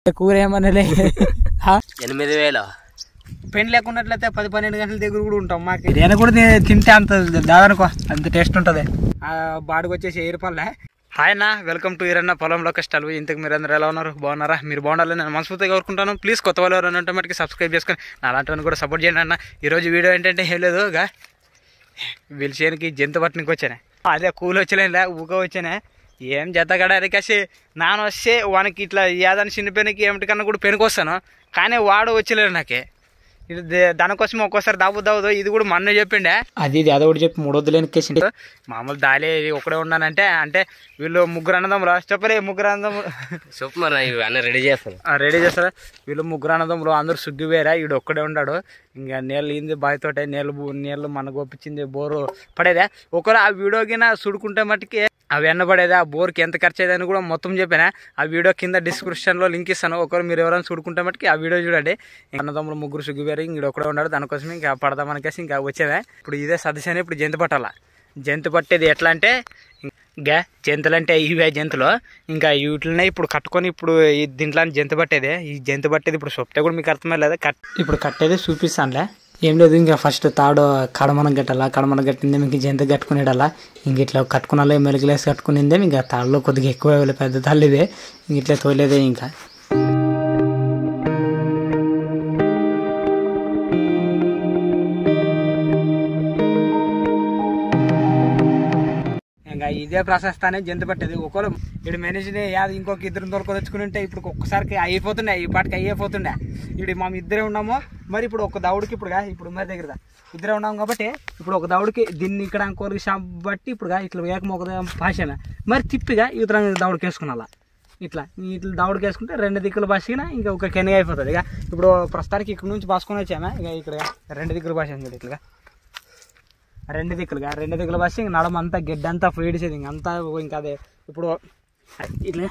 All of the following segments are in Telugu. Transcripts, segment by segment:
కూర ఏమనలే ఆ? ఎనిమిది వేలు పెన్ లేకున్నట్లయితే పది పన్నెండు గంటల దగ్గర కూడా ఉంటాం మాకు బిర్యానీ కూడా తి- తింటే అంత దాదానుకో అంత టేస్ట్ ఉంటుంది బాడికి వచ్చేసి ఏ రూపాయలే హాయ్ అన్న వెల్కమ్ టు ఈరన్న పొలంలో కష్టాలు ఇంతకు మీరు అందరూ ఎలా ఉన్నారు బాగున్నారా మీరు బాగుండాలని నేను మనస్ఫూర్తిగా కోరుకుంటాను ప్లీజ్ కొత్త వాళ్ళు ఎవరైనా ఉంటే మటుకు సబ్స్క్రైబ్ చేసుకొని నా అలాంటి కూడా సపోర్ట్ చేయండి అన్న ఈరోజు వీడియో ఏంటంటే ఏం లేదు గా వీళ్ళ చేనికి జంతు పట్టణకి వచ్చానే అదే కూలి వచ్చలేనులే ఊక వచ్చానే ఏం జతగడ అరికేసి నాన్న వస్తే వానికి ఇట్లా ఏదైనా చిన్న పెనికి ఏమిటికన్నా కూడా పెనుకొస్తాను కానీ వాడు వచ్చలేడు నాకే ఇది దే- దానికోసం ఒక్కోసారి దాబు దావుదు ఇది కూడా మొన్న చెప్పిండే అది ఇది అదొకటి చెప్పి మూడు వద్దులు ఎక్కేసిండు మామూలు దాలే ఒకడే ఉన్నానంటే అంటే వీళ్ళు ముగ్గురు అన్నదమ్ములు చెప్పలే ముగ్గురు అన్నదమ్ములు సూపర్ మరి ఇవి అన్నీ రెడీ చేస్తాను ఆ, రెడీ చేస్తారా వీళ్ళు ముగ్గురు అన్నదమ్ములు అందరూ సుగ్గి వేరా వీడు ఒక్కడే ఉన్నాడు ఇంకా నీళ్ళు ఇంది బావితోటే నీళ్ళు బు- నీళ్ళు మనకు ఒప్పించింది బోరు పడేదా ఒకరు ఆ వీడియోకినా సుడుకుంటే మట్టుకి అవి ఎన్న పడేదా ఆ బోర్కి ఎంత ఖర్చు అయ్యేదని కూడా మొత్తం చెప్పినా ఆ వీడియో కింద డిస్క్రిప్షన్లో లింక్ ఇస్తాను ఒకరు మీరు ఎవరైనా చూడుకుంటే మట్టుకి ఆ వీడియో చూడండి అన్నదమ్ములు ముగ్గురు సుగ్గి వేరు ఇంక ఒక్కడే ఉన్నాడు దానికోసం ఇంకా పడదామనికేసి ఇంకా వచ్చేదా ఇప్పుడు ఇదే సదస్సు ఇప్పుడు జంతు పట్టాల జంతు పట్టేది ఎట్లా అంటే ఇంకా జంతువులు అంటే ఇవే జంతువులు ఇంకా వీటినే ఇప్పుడు కట్టుకొని ఇప్పుడు ఈ దీంట్లో జంతు పట్టేదే ఈ జంతు పట్టేది ఇప్పుడు చెప్తే కూడా మీకు అర్థమే లేదా కట్ ఇప్పుడు కట్టేది చూపిస్తానులే ఏం లేదు ఇంకా ఫస్ట్ తాడు కడమనం కట్టాలా కడమనం కట్టిందే మీకు జంతు కట్టుకునేడలా ఇంక ఇట్లా కట్టుకున్నాలో మెలుగులేసి కట్టుకునిందే ఇంకా తాడులో కొద్దిగా ఎక్కువ వేయాలి, పెద్ద తాళ్ళు ఇదే ఇంక ఇట్లా తోలేదే ఇంకా ఇంకా ఇదే ప్రశస్తానే జంతు పట్టేది ఒకరు ఇటు మనిషిని యాది ఇంకొక ఇద్దరు తోలుకొని తెచ్చుకుని ఉంటే ఇప్పుడు ఒక్కసారికి అయిపోతుండే ఈ పాటికి అయిపోతుండే ఇప్పుడు మా ఇద్దరే ఉన్నాము మరి ఇప్పుడు ఒక దౌడికి ఇప్పుడు ఇప్పుడు మరి దగ్గర ఇద్దరే ఉన్నాం కాబట్టి ఇప్పుడు ఒక దౌడికి దీన్ని ఇక్కడ ఇంకోరికి షాప్ బట్టి ఇప్పుడు ఇట్లా ఏకమొక భాషన మరి తిప్పిగా ఇతర దౌడికి వేసుకున్నాలా ఇట్లా ఇట్లా దౌడికి వేసుకుంటే రెండు దిక్కులు బాసినా ఇంకా ఒక కెనిగా అయిపోతుంది ఇక ఇప్పుడు ప్రస్తుతానికి ఇక్కడ నుంచి బాసుకొని వచ్చామా ఇక ఇక్కడ రెండు దిక్కులు బాసాను చూడు ఇట్లా రెండు దిక్కులుగా రెండు దిక్కులు బస్సు ఇంక నడమ అంతా గడ్డి అంతా పోయిడిసేది ఇంక అంతా ఇంకా అదే ఇప్పుడు ఇట్లా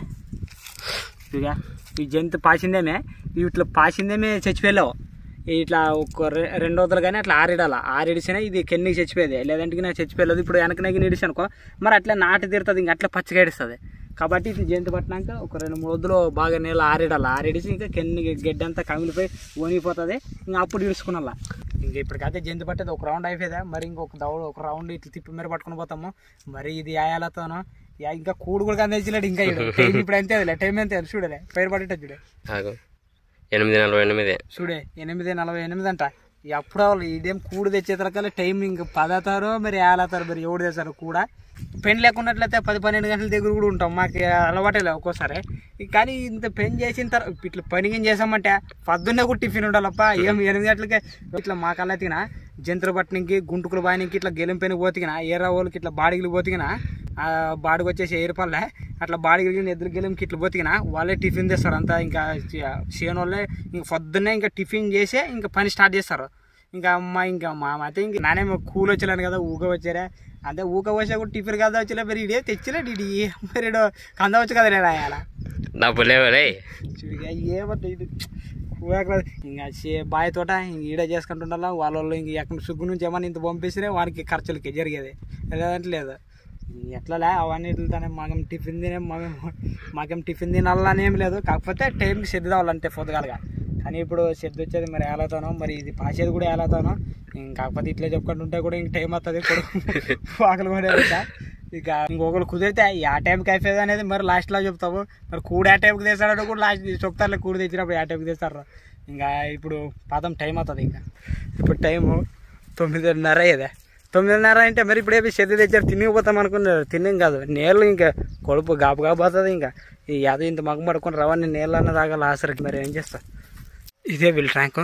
ఇక ఈ జంతు పాసిందేమే ఇట్లా పాసిందేమే చచ్చిపోయావు ఇట్లా ఒక రె- రెండు వదలు కానీ అట్లా ఆరిడాల ఆరిడిసినా ఇది కెన్నికి చచ్చిపోయేది లేదంటే నాకు చచ్చిపోయలేదు ఇప్పుడు వెనకనకి నిడిచి అనుకో మరి అట్లా నాటి తీరుతుంది ఇంక అట్లా పచ్చిగా ఏడుస్తుంది కాబట్టి ఇది జంతు పట్టినాక ఒక రెండు మూడు వద్దులు బాగా నీళ్ళు ఆరిడాల ఆరిడిసి ఇంకా కెన్ని గడ్డి అంతా కమిలిపోయి ఓనిపోతుంది ఇంకా అప్పుడు ఇడుచుకున్నాలా ఇంక ఇప్పటికైతే జంతు పట్టేది ఒక రౌండ్ అయిపోయిందా మరి ఇంకొక దౌడు ఒక రౌండ్ ఇట్లా తిప్పి మీద పట్టుకుని పోతాము మరి ఇది ఆయాలతోనో యా ఇంకా కూడు కూడా అందించలేడు ఇంకా ఈడు. టైం ఇప్పుడు అంతే అదిలే టైం అంతే చూడలే పేరు పడేట చూడే ఆగు ఎనిమిది నలభై ఎనిమిది చూడే ఎనిమిది నలభై ఎనిమిది అంట ఈ అప్పుడు వాళ్ళు ఇదేం కూడు తెచ్చేతరకాల టైం ఇంక పదతారో మరి ఏలాతారో మరి ఎవడు తెస్తారు కూడా పెన్ లేకున్నట్లయితే పది పన్నెండు గంటల దగ్గర కూడా ఉంటాం మాకు అలవాటే లేవు ఒక్కోసారి ఈ కానీ ఇంత పెన్ చేసిన తర్వాత ఇట్లా పని గిన్ చేసామంటే పొద్దున్నే కూడా టిఫిన్ ఉండాలప్ప ఏం ఎనిమిది గంటలకే ఇట్లా మా కల్లా తిన జంతువుల పట్టణంకి గుంటుకులు బాయనికి ఇట్లా గెలింపైన పోతికిన ఏరా వాళ్ళకి ఇట్లా బాడిగిలు పోతికిన ఆ బాడికి వచ్చేసి ఏరుపల్లె అట్లా బాడిగిలి ఎదురు గెలింకి ఇట్లా పోతికిన వాళ్ళే టిఫిన్ చేస్తారు అంతా ఇంకా చేయని వాళ్ళే ఇంక పొద్దున్నే ఇంకా టిఫిన్ చేసే ఇంకా పని స్టార్ట్ చేస్తారు ఇంకా అమ్మ ఇంకా మా అయితే ఇంక నానేమో కూల్ వచ్చేలాను కదా ఊక వచ్చారా అంటే ఊక వచ్చా కూడా టిఫిన్ కదా వచ్చలే మరి ఇడే తెచ్చలేడు ఇది మరి ఈడు కంద వచ్చు కదా నేను రాయాల డబ్బు లేవరే చూడిగా ఏమంటే ఇది ఊయకరాదు. ఇంకా చే- బాయ్ తోట ఇంక ఈడ చేసుకుంటుండాలా వాళ్ళ వాళ్ళు ఇంక ఎక్కడ సుగ్గు నుంచి ఏమన్నా ఇంత పంపిస్తే వానికి ఖర్చులకి జరిగేది లేదంటే లేదు ఎట్లాలే అవన్నీ ఇట్లతోనే మాకేం టిఫిన్ తినే మాకేం మాకేం టిఫిన్ తినాలని ఏం లేదు కాకపోతే టైంకి శ్రద్ధ కావాలంటే పొద్దుగాలుగా కానీ ఇప్పుడు శ్రద్ధ వచ్చేది మరి ఏలాతానో మరి ఇది పాసేది కూడా ఏలాతానో ఇంక కాకపోతే ఇట్లే చెప్పుకుంటుంటే కూడా ఇంక టైం వస్తుంది కూడా ఆకలి కూడా అవుతా. ఇక ఇంకొకరు కుదిరితే ఆ టైంకి అయిపోయేది అనేది మరి లాస్ట్లో చెప్తావు మరి కూడ ఆ టైంకి తెస్తాడో కూడా లాస్ట్ చెప్తారులే కూడ తెచ్చినప్పుడు ఆ టైంకి తెస్తారు ఇంకా ఇప్పుడు పాతం టైం అవుతుంది ఇంకా ఇప్పుడు టైము తొమ్మిదిన్నర అయ్యేదే తొమ్మిదిన్నర అంటే మరి ఇప్పుడు ఏమి చెత్త తెచ్చారు తినిగిపోతాం అనుకున్నారు తిన్నాం కాదు నీళ్ళు ఇంకా కొడుపు గాపు గాపు అవుతుంది ఇంకా ఈ యాదో ఇంత మగ పడుకొని రవాన్ని నీళ్ళు అన్న తాగాలి ఆసరికి మరి ఏం చేస్తా ఇదే వీళ్ళ ట్యాంకు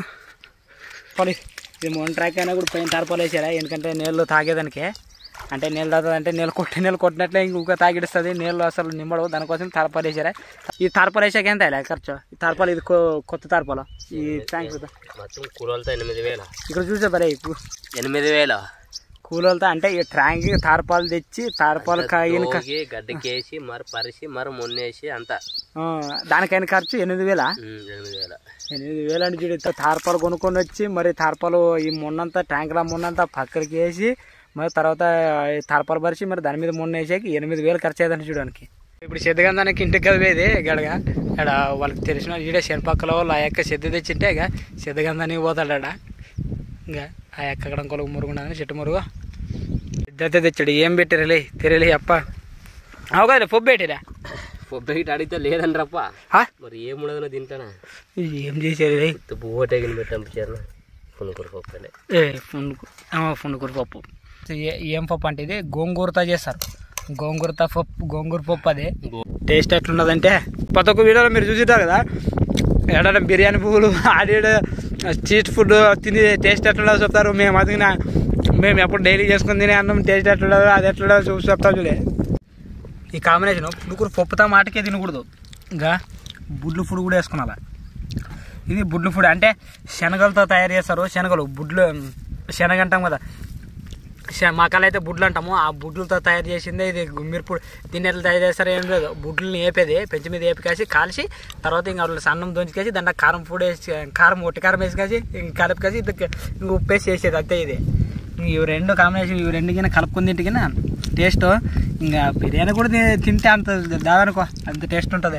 పోనీ ఇది మొన్న ట్రాక్ అయినా కూడా పైన తారపాలు వేసారా ఎందుకంటే నీళ్ళు తాగేదానికి అంటే నీళ్ళు తాగుతుంది అంటే నీళ్ళు కొట్టి నీళ్ళు కొట్టినట్లే ఇంకొక తాగిడుస్తుంది నీళ్ళు అసలు నిమ్మడవు దానికోసం తారపాలు వేసారా ఈ తారపాలు వేసాక ఎంత అయ్యా ఖర్చు ఈ తారపాలు ఇది కొ- కొత్త తారపాలు ఈ ట్యాంక్ మొత్తం కూలలతో ఎనిమిది వేలు ఇక్కడ చూసే బరే ఎనిమిది వేలు కూలలతో అంటే ఈ ట్యాంక్ తారపాలు తెచ్చి తారపాలు కాయిన క- తోగి, గడ్డకేసి మరి పరిసి మరి మొన్నేసి అంతా ఆ, దానికైన ఖర్చు ఎనిమిది వేల ఉమ్, ఎనిమిది వేల ఎనిమిది వేలు అంటే చూడు తార్పాలు కొనుక్కొని వచ్చి మరి తార్పాలు ఈ మొన్నంతా ట్యాంకుల మొన్నంతా పక్కకి వేసి మరి తర్వాత ఈ తార్పాలు పరిచి మరి దాని మీద మొన్న వేసాక ఎనిమిది వేలు ఖర్చు అయ్యేదంటే చూడడానికి ఇప్పుడు సిద్ధగంధానికి ఇంటికి కలిపేది గడగా ఇక్కడ వాళ్ళకి తెలిసిన ఈడే శనపక్కల వాళ్ళు ఆ యొక్క సిద్ధ తెచ్చింటే ఇక సిద్ధగంధానికి పోతాడా ఇంకా ఆ యొక్క అక్కడ కొలుగు మురుగు ఉన్నదని చెట్టు మురుగు సిద్ధతే తెచ్చాడు ఏం పెట్టారులే తెరలే అప్ప అవు కదా పొబ్బు పెట్టిరా పొబ్బెగిటి అడిగితే లేదండి రప్ప ఆ? మరి ఏముండదో తింటానా ఏం చేశారు రే బువ్వటగిన పెట్టి పంపించారు కొనుక్కోరు పప్పులే ఏ ఫుండుకు ఫుండుకూర పప్పు ఏ- ఏం పప్పు అంటే ఇది గోంగూరతో చేస్తారు గోంగూరతో పప్పు గోంగూర పప్పు అదే టేస్ట్ ఎట్లున్నదంటే ప్రతి ఒక్క వీడియోలో మీరు చూసిటారు కదా ఎక్కడ బిర్యానీ పువ్వులు ఆడేడ స్ట్రీట్ ఫుడ్ తిని టేస్ట్ ఎట్లుండదో చెప్తారు మేము అది నా- మేము ఎప్పుడు డైలీ చేసుకుని తినే అన్నం టేస్ట్ ఎట్లుండదో అది ఎట్లుండదో చూసి చెప్తాం చూడే ఈ కాంబినేషన్ పుడుకురు పప్పుతో మాటకే తినకూడదు ఇంకా బుడ్లు ఫుడ్ కూడా వేసుకున్నాలా ఇది బుడ్లు ఫుడ్ అంటే శనగలతో తయారు చేస్తారు శనగలు బుడ్లు శనగ అంటాం కదా శ- మాకాలు అయితే బుడ్లు అంటాము ఆ బుడ్లతో తయారు చేసిందే ఇది మిరపుడు దీన్ని ఎట్లా తయారు చేస్తారు ఏం లేదు బుడ్లని వేపేది పెంచి మీద వేపి కాసి కాల్చి తర్వాత ఇంకా వాళ్ళు సన్నం దొంచికేసి దాంట్లో కారం పొడి వేసి కారం ఒట్టి కారం వేసి కాసి ఇంక కలిపి కాసి ఇంక ఇంక ఉప్పు వేసి చేసేది అంతే ఇది ఇంక ఇవి రెండు కాంబినేషన్ ఇవి రెండు కింద కలుపుకుని తింటే కింద టేస్ట్ ఇంకా బిర్యానీ కూడా తి- తింటే అంత దాదనుకో అంత టేస్ట్ ఉంటుంది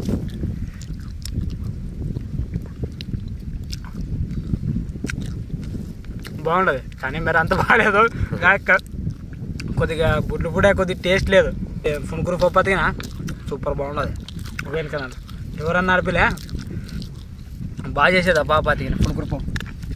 బాగుండదు కానీ మరి అంత బాగాలేదు కాక కొద్దిగా బుడ్లు కూడా కొద్దిగా టేస్ట్ లేదు ఫున్కురు పప్పు అతికినా సూపర్ బాగుండదు వెనుకనాడు ఎవరన్నా నడిపిలే బాగా చేసేది ఆ పాప అతికిన ఫున్కురు పప్పు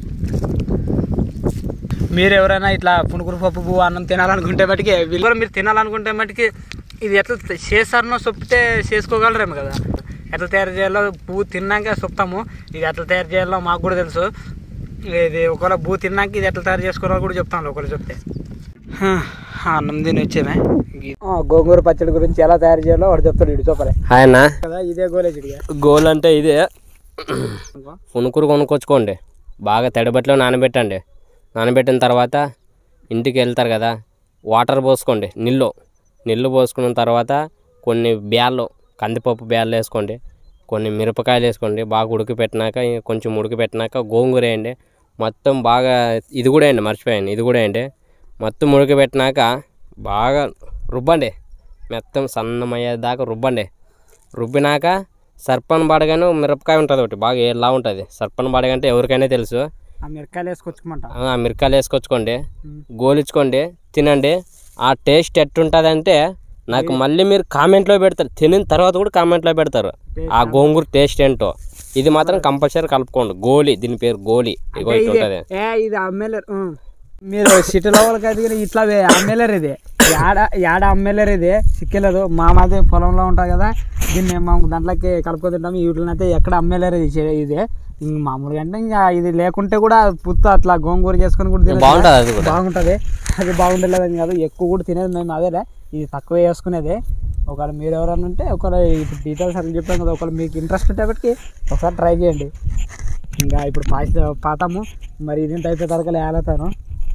మీరు ఎవరైనా ఇట్లా పునుగురు పప్పు పువ్వు అన్నం తినాలనుకుంటే మటుకి వీళ్ళు కూడా మీరు తినాలనుకుంటే మటుకి ఇది ఎట్లా చేస్తారనో చెప్తే చేసుకోగలరేమో కదా ఎట్లా తయారు చేయాలో పువ్వు తిన్నాక చెప్తాము ఇది ఎట్లా తయారు చేయాలో మాకు కూడా తెలుసు ఇది ఒకవేళ పువ్వు తిన్నాక ఇది ఎట్లా తయారు చేసుకోవాలో కూడా చెప్తాను ఒకవేళ చెప్తే హా, అన్నం తిని వచ్చేమే గోంగూర పచ్చడి గురించి ఎలా తయారు చేయాలో వాడు చెప్తాడు ఇటు చూపలే ఆయన కదా ఇదే గోలేజ్ ఇడిగా గోల్ అంటే ఇదే పునుకురు కొనుక్కొచ్చుకోండి బాగా తడిబట్టలో నానబెట్టండి నానబెట్టిన తర్వాత ఇంటికి వెళ్తారు కదా వాటర్ పోసుకోండి నీళ్ళు నీళ్ళు పోసుకున్న తర్వాత కొన్ని బ్యాళ్ళు కందిపప్పు బ్యాళ్ళు వేసుకోండి కొన్ని మిరపకాయలు వేసుకోండి బాగా ఉడికిపెట్టినాక ఇంక కొంచెం ఉడికిపెట్టినాక గోంగూర వేయండి మొత్తం బాగా ఇది కూడా వేయండి మర్చిపోయాను ఇది కూడా వేయండి మొత్తం ఉడికిపెట్టినాక బాగా రుబ్బండి మొత్తం సన్నమయ్యేదాకా రుబ్బండి రుబ్బినాక సర్పన్ బాడగాను మిరపకాయ ఉంటుంది ఒకటి బాగా ఎలా ఉంటుంది సర్పన్ బాడగ అంటే ఎవరికైనా తెలుసు ఆ మిరకాయలు వేసుకొచ్చుకోమంట ఆ మిరకాయలు వేసుకొచ్చుకోండి గోలించుకోండి తినండి ఆ టేస్ట్ ఎట్టుంటుంది అంటే నాకు మళ్ళీ మీరు కామెంట్లో పెడతారు తినిన తర్వాత కూడా కామెంట్లో పెడతారు ఆ గోంగూర టేస్ట్ ఏంటో ఇది మాత్రం కంపల్సరీ కలుపుకోండి గోలి దీని పేరు గోలి ఇగో ఇటు ఉంటుంది ఏ ఇది అమ్మేలేరు మీరు సిటీలో వాళ్ళకి అది కూడా ఇట్లా వే- అమ్మేలేరు ఇది యాడ యాడ అమ్మేలేరు ఇది సిక్కలేదు మా మాది పొలంలో ఉంటుంది కదా దీన్ని మేము దాంట్లోకి కలుపుకొని తింటాం వీటిని అయితే ఎక్కడ అమ్మేలేరు ఇది చే- ఇది ఇంక మామూలుగా అంటే ఇంకా ఇది లేకుంటే కూడా పుత్త అట్లా గోంగూర చేసుకొని కూడా తినొచ్చు. బాగుంటుంది అది కూడా బాగుంటుంది అది బాగుండలేదని కాదు ఎక్కువ కూడా తినేది మేము అదేలే ఇది తక్కువ వేసుకునేది ఒకవేళ మీరు ఎవరైనా ఉంటే ఒకవేళ ఇప్పుడు డీటెయిల్స్ అట్లా చెప్పాం కదా ఒకవేళ మీకు ఇంట్రెస్ట్ ఉంటే ఒకసారి ట్రై చేయండి ఇంకా ఇప్పుడు పాత పాతాము మరి ఇది అయిపోయే తరకలు ఏలతాను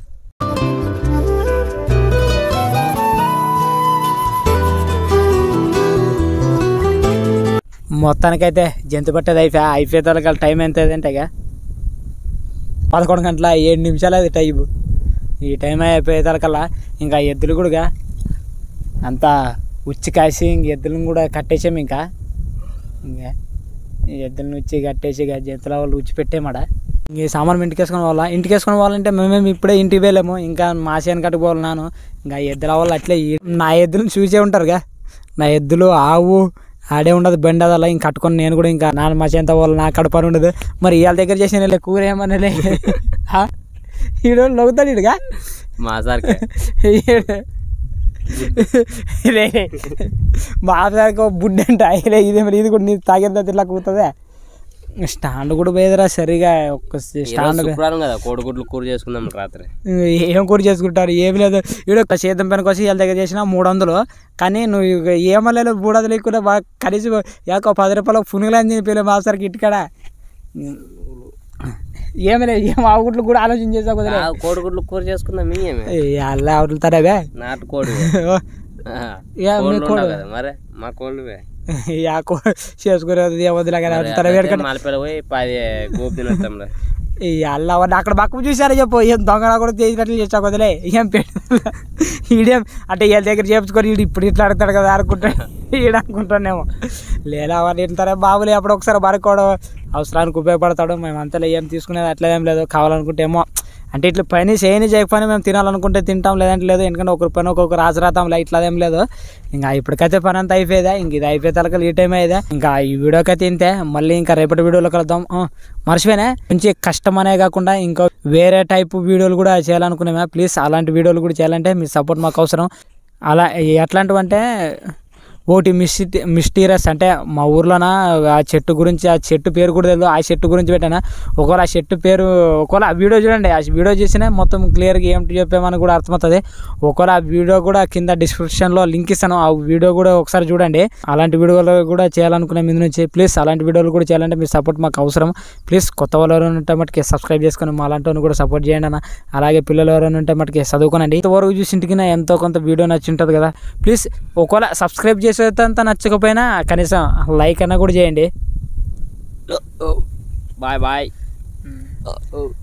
మొత్తానికైతే జంతు పట్టేది అయిపోయా అయిపోయే తరకలు టైం ఎంత అంటే ఇక పదకొండు గంటల ఏడు నిమిషాలు అది టైం ఈ టైం అయిపోయే తరకల్లా ఇంకా ఎద్దులు కూడా అంతా ఉచ్చి కాసి ఇంక ఎద్దులను కూడా కట్టేసాము ఇంకా ఇంకా ఈ ఎద్దులను ఉచ్చి కట్టేసి ఇక జంతువుల వాళ్ళు ఉచ్చి పెట్టేమాడ ఇంక ఈ సామాన్ ఇంటికి వేసుకుని వాళ్ళ ఇంటికి వేసుకుని వాళ్ళంటే మేమేమి ఇప్పుడే ఇంటికి వెళ్ళాము ఇంకా మా చేను కట్టుకోవాలి నాను ఇంకా ఎద్దుల వాళ్ళు అట్లే ఈ- నా ఎద్దులను చూసే ఉంటారుగా నా ఎద్దులు ఆవు ఆడే ఉండదు బండి అది అలా ఇంక కట్టుకొని నేను కూడా ఇంకా నాన్న మా చేంత వాళ్ళు నా కడ పని ఉండదు మరి ఇవాళ దగ్గర చేసిన కూర ఏమనలే ఈడు నవ్వుతాడు ఇడుగా మా సార్కి రే మా దానికి బుడ్డ అంటే అయ్యలే ఇదే మరి ఇది కూడా నీ తాగేదా ఇట్లా కూతుందే స్టాండ్ కూడా పోయేదిరా సరిగా ఒక్క స్టాండ్ శుక్రవారం కదా కోడిగుడ్లు కూర చేసుకుందాం రాత్రి ఏం కూడా చేసుకుంటారు ఏమి లేదు ఈడ ఒక సేద్యం పనికి వచ్చి వీళ్ళ దగ్గర చేసిన మూడు వందలు కానీ నువ్వు ఇక ఏమలేదు మూడు వందలు లేకుండా బాగా కలిసి యాకో పది రూపాయలు పునుగులని చెప్పి మాస్టర్కి ఇంటికాడ ఏమి లేదు ఏం ఆవుగుట్లు కూడా ఆలోచన చేసావు కదా ఆ కోడిగుడ్లు కూర చేసుకుందాం మేమే అలా అవుతారావే నాటు కోడి యా, మీ కోడి. కదా మరి మా కోళ్ళువే యాకో చేసుకునేది వదిలే కదా అవుతారా వేడుక మాలపల్లి పోయి పది గోపు తినేస్తాంలే ఈ అల్ల వాడిని అక్కడ పక్కకు చూసారా చెప్పు ఏం దొంగ కూడా చేసినట్లు చేసా వదిలే ఏం పెట్ట ఈడేం అంటే వీళ్ళ దగ్గర చేపించుకొని ఈడు ఇప్పుడు ఇట్లా అడుగుతాడు కదా అనుకుంటాడు ఈడు అనుకుంటానేమో లేదా వాడు ఇంటారే బాబులే అప్పుడు ఒకసారి బరకోవడం అవసరానికి ఉపయోగపడతాడు మేము అంతలో ఏం తీసుకునేది అట్లా ఏం లేదు కావాలనుకుంటే ఏమో అంటే ఇట్లా పని చేయని చేయకపోయినా మేము తినాలనుకుంటే తింటాం లేదంటే లేదు ఎందుకంటే ఒకరి పని ఒక్కొక్క రాజరాతంలో ఇట్లా ఏం లేదు ఇంకా ఇప్పటికైతే పని అంతా అయిపోయేదా ఇంక ఇది అయిపోయే తలకలు ఈ టైం అయ్యేదా ఇంకా ఈ వీడియోకి అయితే ఇంతే మళ్ళీ ఇంకా రేపటి వీడియోలో కలుద్దాం ఆ, మర్చిపోయినా మంచి కష్టం అనే కాకుండా ఇంకా వేరే టైప్ వీడియోలు కూడా చేయాలనుకున్నామే ప్లీజ్ అలాంటి వీడియోలు కూడా చేయాలంటే మీ సపోర్ట్ మాకు అవసరం అలా ఎట్లాంటివి అంటే ఒకటి మిస్టి మిస్టీరియస్ అంటే మా ఊర్లోన ఆ చెట్టు గురించి ఆ చెట్టు పేరు కూడా తెలియదు ఆ చెట్టు గురించి పెట్టాను ఒకవేళ ఆ చెట్టు పేరు ఒకవేళ ఆ వీడియో చూడండి ఆ వీడియో చేసినా మొత్తం క్లియర్గా ఏమిటి చెప్పామని కూడా అర్థమవుతుంది ఒకవేళ ఆ వీడియో కూడా కింద డిస్క్రిప్షన్లో లింక్ ఇస్తాను ఆ వీడియో కూడా ఒకసారి చూడండి అలాంటి వీడియోలు కూడా చేయాలనుకునే మీద నుంచి ప్లీజ్ అలాంటి వీడియోలు కూడా చేయాలంటే మీ సపోర్ట్ మాకు అవసరం ప్లీజ్ కొత్త వాళ్ళు ఎవరైనా ఉంటే మటుకి సబ్స్క్రైబ్ చేసుకొని మా అలాంటి వాళ్ళని కూడా సపోర్ట్ చేయండి అన్న అలాగే పిల్లలు ఎవరైనా ఉంటే మటుకి చదువుకోనండి ఇంతవరకు చూసింటికి ఎంతో కొంత వీడియో నచ్చి ఉంటుంది కదా ప్లీజ్ ఒకవేళ సబ్స్క్రైబ్ చేసేంత నచ్చకపోయినా కనీసం లైక్ అన్నా కూడా చేయండి బాయ్ బాయ్